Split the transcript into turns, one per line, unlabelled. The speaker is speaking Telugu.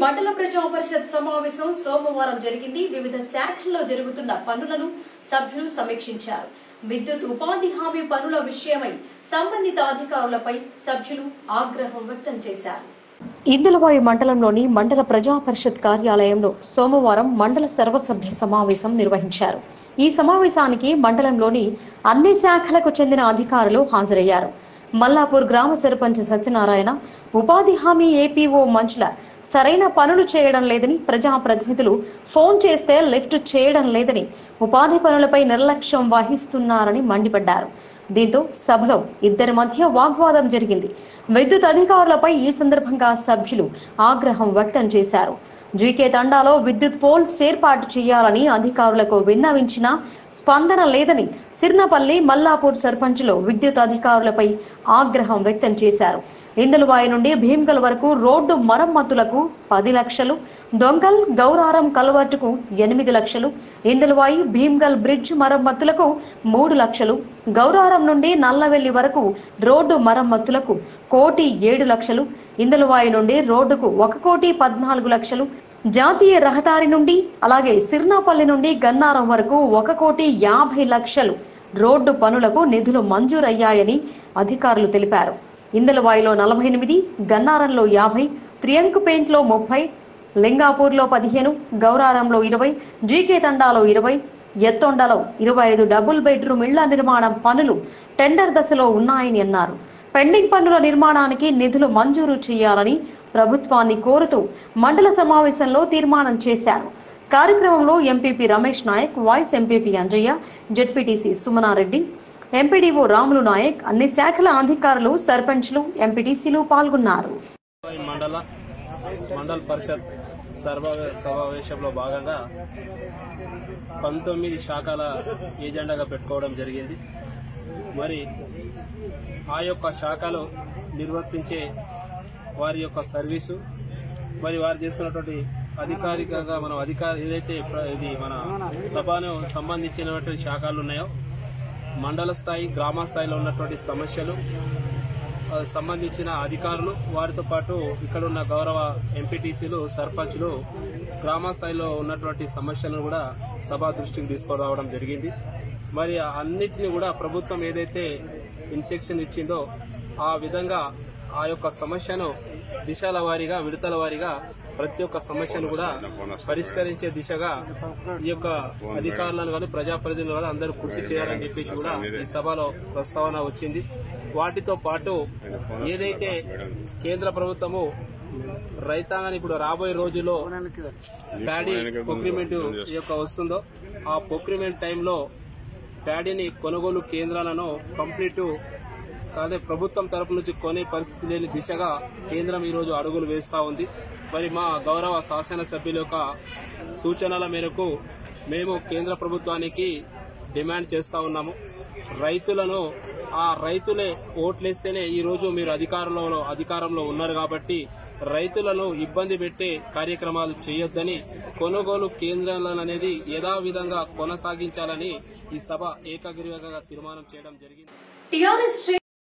మండల ప్రజా పరిషత్ సమావేశం సోమవారం జరిగింది వివిధ శాఖల్లో జరుగుతున్న పనులను సభ్యులు సమీక్షించారు విద్యుత్ ఉపాధి హామీ పనుల విషయమై సంబంధిత అధికారులపై సభ్యులు ఆగ్రహం వ్యక్తం చేశారు ఇందలవాయి మండలంలోని మండల ప్రజా పరిషత్ కార్యాలయంలో సోమవారం మండల సర్వసభ్య సమావేశం నిర్వహించారు ఈ సమావేశానికి మండలంలోని అన్ని శాఖలకు చెందిన అధికారులు హాజరయ్యారు మల్లాపూర్ గ్రామ సర్పంచ్ సత్యనారాయణ ఉపాధి హామీ ఏపీఓ మంచుల సరైన పనులు చేయడం లేదని ప్రజాప్రతినిధులు ఫోన్ చేస్తే లిఫ్ట్ చేయడం లేదని ఉపాధి పనులపై నిర్లక్ష్యం వహిస్తున్నారని మండిపడ్డారు దీంతో సభలో ఇద్దరి మధ్య వాగ్వాదం జరిగింది విద్యుత్ అధికారులపై ఈ సందర్భంగా సభ్యులు ఆగ్రహం వ్యక్తం చేశారు జీకే తండాలో విద్యుత్ పోల్స్ ఏర్పాటు చేయాలని అధికారులకు విన్నవించినా స్పందన లేదని సిర్నపల్లి మల్లాపూర్ సర్పంచ్లు విద్యుత్ అధికారులపై ఆగ్రహం వ్యక్తం చేశారు ఇందులవాయి నుండి భీమ్గల్ వరకు రోడ్డు మరమ్మతులకు పది లక్షలు దొంగల్ గౌరారం కల్వర్టుకు ఎనిమిది లక్షలు ఇందులవాయి భీమ్గల్ బ్రిడ్జ్ మరమ్మతులకు మూడు లక్షలు గౌరారం నుండి నల్లవెల్లి వరకు రోడ్డు మరమ్మతులకు కోటి ఏడు లక్షలు ఇందులవాయి నుండి రోడ్డుకు ఒక కోటి పద్నాలుగు లక్షలు జాతీయ రహదారి నుండి అలాగే సిర్నాపల్లి నుండి గన్నారం వరకు ఒక కోటి యాభై లక్షలు రోడ్డు పనులకు నిధులు మంజూరయ్యాయని అధికారులు తెలిపారు ఇందలవాయిలో నలభై ఎనిమిది గన్నారంలో యాభై త్రియంకుపేంట్లో ముప్పై లింగాపూర్లో పదిహేను గౌరారంలో ఇరవై జీకే తండాలో ఇరవై ఎత్తొండలో ఇరవై ఐదు డబుల్ బెడ్రూమ్ ఇళ్ల నిర్మాణం పనులు టెండర్ దశలో ఉన్నాయని అన్నారు పెండింగ్ పనుల నిర్మాణానికి నిధులు మంజూరు చేయాలని ప్రభుత్వాన్ని కోరుతూ మండల సమావేశంలో తీర్మానం చేశారు కార్యక్రమంలో MPP Ramesh Nayak vice MPP Anjaiah ZPTC Sumana Reddy MPDO Ramulu Nayak అన్ని శాఖల అధికారులు సర్పంచ్లు ఎంపీటీసీలు పాల్గొన్నారు
ఈ మండల మండల పరిషత్ సర్వ సమావేశంలో భాగంగా పంతొమ్మిది శాఖల ఏజెండాగా పెట్టుకోవడం జరిగింది మరి ఆ యొక్క శాఖలు నిర్వర్తించే వారి యొక్క సర్వీసు మరి వారు చేస్తున్నటువంటి అధికారికంగా మనం అధికారి ఏదైతే ప్ర- ఇది మన సభను సంబంధించినటువంటి శాఖలు ఉన్నాయో మండల స్థాయి గ్రామ స్థాయిలో ఉన్నటువంటి సమస్యలు ఆ, సంబంధించిన అధికారులు వారితో పాటు ఇక్కడ ఉన్న గౌరవ ఎంపీటీసీలు సర్పంచ్లు గ్రామ స్థాయిలో ఉన్నటువంటి సమస్యలను కూడా సభా దృష్టికి తీసుకురావడం జరిగింది మరి అన్నిటిని కూడా ప్రభుత్వం ఏదైతే ఇన్స్ట్రక్షన్ ఇచ్చిందో ఆ విధంగా ఆ యొక్క సమస్యను దిశల వారీగా విడతల వారీగా ప్రతి ఒక్క సమస్యను కూడా పరిష్కరించే దిశగా ఈ యొక్క అధికారులను కానీ ప్రజాప్రతినిధులు కానీ అందరూ కృషి చేయాలని చెప్పేసి కూడా ఈ సభలో ప్రస్తావన వచ్చింది వాటితో పాటు ఏదైతే కేంద్ర ప్రభుత్వము రైతాంగాన్ని ఇప్పుడు రాబోయే రోజుల్లో ప్యాడీ ప్రొక్యూమెంట్ ఈ యొక్క వస్తుందో ఆ ప్రొక్యూమెంట్ టైంలో ప్యాడీని కొనుగోలు కేంద్రాలను కంప్లీట్ కానీ ప్రభుత్వం తరపు నుంచి కొనే పరిస్థితి లేని దిశగా కేంద్రం ఈరోజు అడుగులు వేస్తా ఉంది మరి మా గౌరవ శాసనసభ్యుల యొక్క సూచనల మేరకు మేము కేంద్ర ప్రభుత్వానికి డిమాండ్ చేస్తా ఉన్నాము రైతులను ఆ రైతులే ఓట్లేస్తేనే ఈ రోజు మీరు అధికారంలో అధికారంలో ఉన్నారు కాబట్టి రైతులను ఇబ్బంది పెట్టే కార్యక్రమాలు చేయొద్దని కొనుగోలు కేంద్రాలను అనేది యథావిధంగా కొనసాగించాలని ఈ సభ ఏకగ్రీవంగా తీర్మానం చేయడం జరిగింది
టీఆర్ఎస్